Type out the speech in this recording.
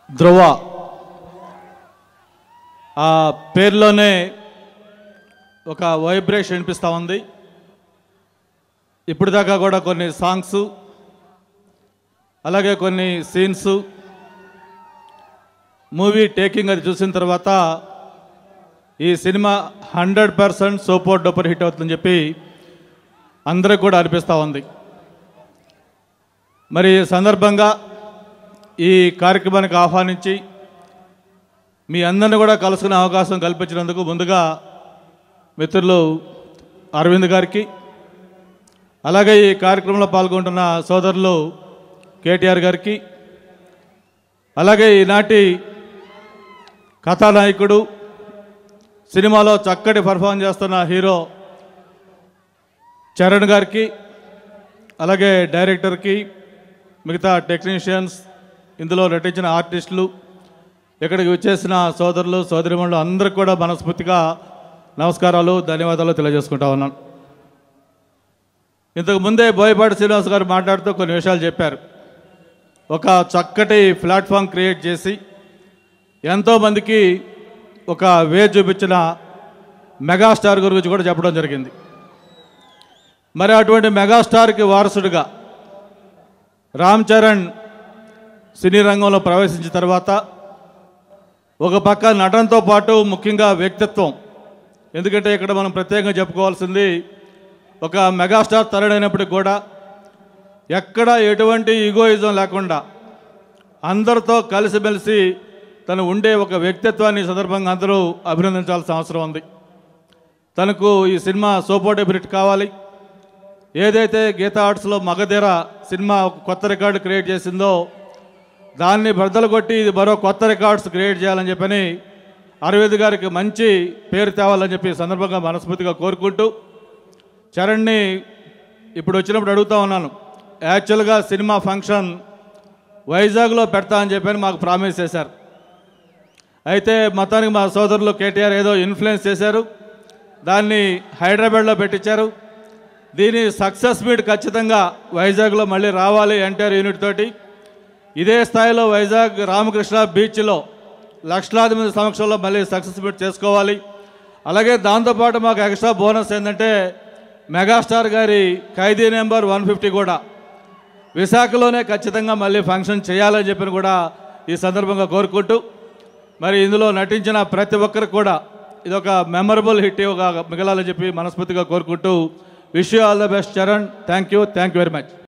ధ్రువ ఆ పేరులోనే ఒక వైబ్రేషన్ వినిపిస్తూ ఉంది ఇప్పటిదాకా కూడా కొన్ని సాంగ్స్ అలాగే కొన్ని సీన్స్ మూవీ టేకింగ్ అది చూసిన తర్వాత ఈ cinema hundred percent super duper hit అవుతుందని చెప్పి అందరికి కూడా అనిపిస్తూ ఉంది మరి ఈ సందర్భంగా ఈ కార్యక్రమానికి ఆహ్వానించి మీ అందరిని కూడా కలుసుకునే అవకాశం కల్పించినందుకు ముందుగా మిత్రులు అరవింద్ గారికి అలాగే ఈ కార్యక్రమంలో పాల్గొంటున్న సోదరులు కేటీఆర్ గారికి అలాగే ఈనాటి కథానాయకుడు సినిమాలో చక్కటి పర్ఫామ్ చేస్తున్న హీరో చరణ్ గారికి అలాగే డైరెక్టర్కి మిగతా టెక్నీషియన్స్ ఇందులో నటించిన ఆర్టిస్టులు ఇక్కడికి వచ్చేసిన సోదరులు సోదరిమణులు అందరికి కూడా మనస్ఫూర్తిగా నమస్కారాలు ధన్యవాదాలు తెలియజేసుకుంటా ఉన్నాను ఇంతకు ముందే బోయపాటి శ్రీనివాస్ గారు మాట్లాడుతూ కొన్ని విషయాలు చెప్పారు ఒక చక్కటి ప్లాట్ఫామ్ క్రియేట్ చేసి ఎంతోమందికి ఒక వే చూపించిన మెగాస్టార్ గురించి కూడా చెప్పడం జరిగింది మరి అటువంటి మెగాస్టార్కి వారసుడిగా రామ్ చరణ్ సినీ రంగంలో ప్రవేశించిన తర్వాత ఒక పక్క నటనతో పాటు ముఖ్యంగా వ్యక్తిత్వం ఎందుకంటే ఇక్కడ మనం ప్రత్యేకంగా చెప్పుకోవాల్సింది ఒక మెగాస్టార్ తరుడైనప్పటికి కూడా ఎక్కడ ఎటువంటి ఈగోయిజం లేకుండా అందరితో కలిసిమెలిసి తను ఉండే ఒక వ్యక్తిత్వాన్ని ఈ సందర్భంగా అందరూ అభినందించాల్సిన అవసరం ఉంది తనకు ఈ సినిమా సూపర్ డెబ్యూట్ కావాలి ఏదైతే గీతా ఆర్ట్స్లో మగధీర సినిమా ఒక కొత్త రికార్డు క్రియేట్ చేసిందో దాన్ని బద్దలు కొట్టి ఇది మరో కొత్త రికార్డ్స్ క్రియేట్ చేయాలని చెప్పని అరవింద్ గారికి మంచి పేరు తేవాలని చెప్పి ఈ సందర్భంగా మనస్ఫూర్తిగా కోరుకుంటూ చరణ్ని ఇప్పుడు వచ్చినప్పుడు అడుగుతా ఉన్నాను యాక్చువల్గా సినిమా ఫంక్షన్ వైజాగ్లో పెడతా అని చెప్పని మాకు ప్రామిస్ చేశారు అయితే మొత్తానికి మా సోదరులు కేటీఆర్ ఏదో ఇన్ఫ్లుయెన్స్ చేశారు దాన్ని హైదరాబాద్లో పెట్టించారు దీని సక్సెస్ మీట్ ఖచ్చితంగా వైజాగ్లో మళ్ళీ రావాలి ఎన్టీఆర్ యూనిట్ తోటి ఇదే స్థాయిలో వైజాగ్ రామకృష్ణ బీచ్లో లక్షలాది మంది సమక్షంలో మళ్ళీ సక్సెస్ మీట్ చేసుకోవాలి అలాగే దాంతోపాటు మాకు ఎక్స్ట్రా బోనస్ ఏంటంటే మెగాస్టార్ గారి ఖైదీ నెంబర్ వన్ ఫిఫ్టీ కూడా విశాఖలోనే ఖచ్చితంగా మళ్ళీ ఫంక్షన్ చేయాలని చెప్పి కూడా ఈ సందర్భంగా కోరుకుంటూ మరి ఇందులో నటించిన ప్రతి ఒక్కరికి కూడా ఇది ఒక మెమరబుల్ హిట్ ఒక మిగలాలని చెప్పి మనస్ఫూర్తిగా కోరుకుంటూ wish you all the best Charan thank you thank you very much